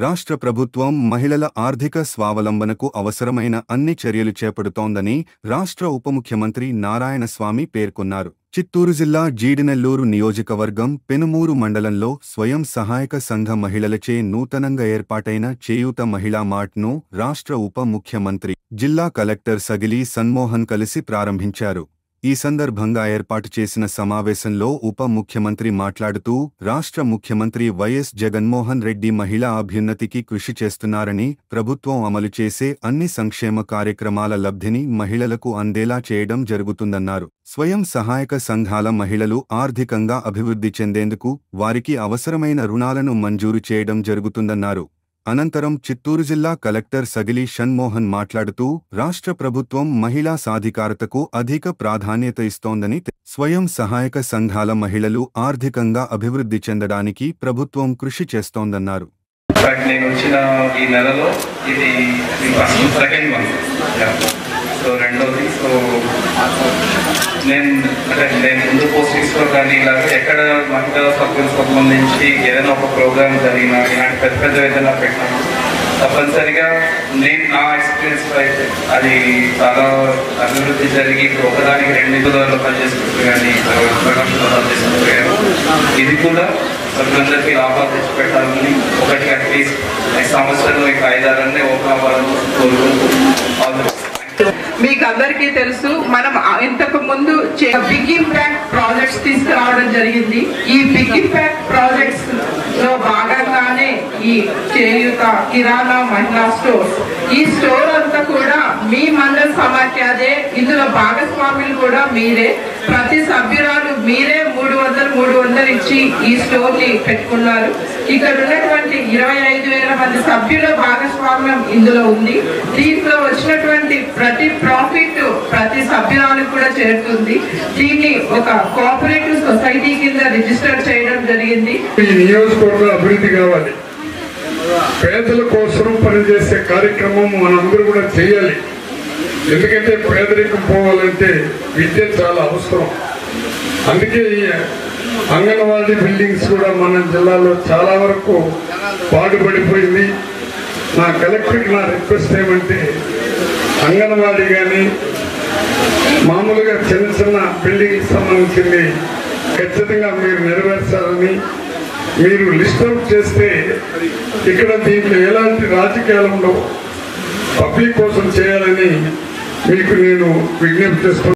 రాష్ట్ర ప్రభుత్వం మహిళల ఆర్థిక స్వావలంబనకు అవసరమైన అన్ని చర్యలు చేపడుతోందని రాష్ట్ర ఉప ముఖ్యమంత్రి నారాయణస్వామి పేర్కొన్నారు చిత్తూరు జిల్లా జీడినెల్లూరు నియోజకవర్గం పెనుమూరు మండలంలో స్వయం సహాయక సంఘ మహిళలచే నూతనంగా ఏర్పాటైన చేయూత మహిళా మార్ట్ను రాష్ట్ర ఉప ముఖ్యమంత్రి జిల్లా కలెక్టర్ సగిలి సన్మోహన్ కలిసి ప్రారంభించారు ఈ సందర్భంగా ఏర్పాటు చేసిన సమావేశంలో ఉప ముఖ్యమంత్రి మాట్లాడుతూ రాష్ట్ర ముఖ్యమంత్రి వైఎస్ జగన్మోహన్ రెడ్డి మహిళా అభ్యున్నతికి కృషి చేస్తున్నారని ప్రభుత్వం అమలు చేసే అన్ని సంక్షేమ కార్యక్రమాల లబ్ధిని మహిళలకు అందేలా చేయడం జరుగుతుందన్నారు స్వయం సహాయక సంఘాల మహిళలు ఆర్థికంగా అభివృద్ధి చెందేందుకు వారికి అవసరమైన రుణాలను మంజూరు చేయడం జరుగుతుందన్నారు అనంతరం చిత్తూరు జిల్లా కలెక్టర్ సగిలి షణ్మోహన్ మాట్లాడుతూ రాష్ట్ర ప్రభుత్వం మహిళా సాధికారతకు అధిక ప్రాధాన్యత ఇస్తోందని తె- స్వయం సహాయక సంఘాల మహిళలు ఆర్థికంగా అభివృద్ధి చెందడానికి ప్రభుత్వం కృషి చేస్తోందన్నారు ఇన్ఫాక్ట్ నేను వచ్చిన ఈ నెలలో ఇది ఫస్ట్ సెకండ్ మంత్ సో రెండోది సో నేను అంటే నేను ముందు పోస్టింగ్స్లో కానీ ఇలా ఎక్కడ మహిళా సభ్యులకు సంబంధించి ఏదైనా ఒక ప్రోగ్రామ్ జరిగినా ఇలాంటి పెద్ద పెద్ద ఏదైనా పెట్టినా తప్పనిసరిగా నేను నా ఎక్స్పీరియన్స్ అయితే అది చాలా అభివృద్ధి జరిగి ఇప్పుడు ఒకదానికి రెండు నిధులలో పనిచేసుకుంటూ కానీ ప్రకాశంలో పనిచేసుకుంటూ కానీ ఇది కూడా సభ్యులందరికీ లాభాలు తెచ్చిపెట్టాలని ఒకటి అట్లీస్ట్ ఈ సంవత్సరంలో ఈ ఐదారన్నే ఓపెన్ అవ్వాలని కోరుకుంటూ ఆల్ ది బెస్ట్. మీకు అందరికీ తెలుసు మనం ఆ- ఇంతకు ముందు బిగ్ ఇంపాక్ట్ ప్రాజెక్ట్స్ తీసుకురావడం జరిగింది ఈ బిగ్ ఇంపాక్ట్ ప్రాజెక్ట్స్ లో భాగంగానే ఈ చేయుత కిరాణా మహిళా స్టోర్ ఈ స్టోర్ అంతా కూడా మీ మండల సమాఖ్యాదే ఇందులో భాగస్వాములు కూడా మీరే ప్రతి సభ్యురాలు మీరే మూడు వందలు మూడు వందలు ఇచ్చి ఈ స్టోర్ ని పెట్టుకున్నారు ఇక్కడ ఉన్నటువంటి ఇరవై ఐదు వేల మంది సభ్యుల భాగస్వామ్యం ఇందులో ఉంది దీంట్లో వచ్చినటువంటి ప్రతి ప్రాఫిట్ ప్రతి సభ్యురాలకు కూడా చేరుతుంది దీన్ని ఒక కోఆపరేటివ్ సొసైటీ కింద రిజిస్టర్ చేయడం జరిగింది ఈ నియోజకవర్గం అభివృద్ధి కావాలి పేదల కోసం పనిచేసే కార్యక్రమం మనందరూ కూడా చేయాలి ఎందుకంటే పేదరికం పోవాలంటే విద్య చాలా అవసరం అందుకే ఈ అంగన్వాడీ బిల్డింగ్స్ కూడా మన జిల్లాలో చాలా వరకు పాడుపడిపోయింది నా కలెక్టర్కి నా రిక్వెస్ట్ ఏమంటే అంగన్వాడీ కానీ మామూలుగా చిన్న చిన్న బిల్డింగ్ సంబంధించింది ఖచ్చితంగా మీరు నెరవేర్చాలని మీరు లిస్ట్ అవుట్ చేస్తే ఇక్కడ దీంట్లో ఎలాంటి రాజకీయాలు ఉండవు పబ్లిక్ కోసం చేయాలని మీకు నేను విజ్ఞప్తి చేస్తున్నాను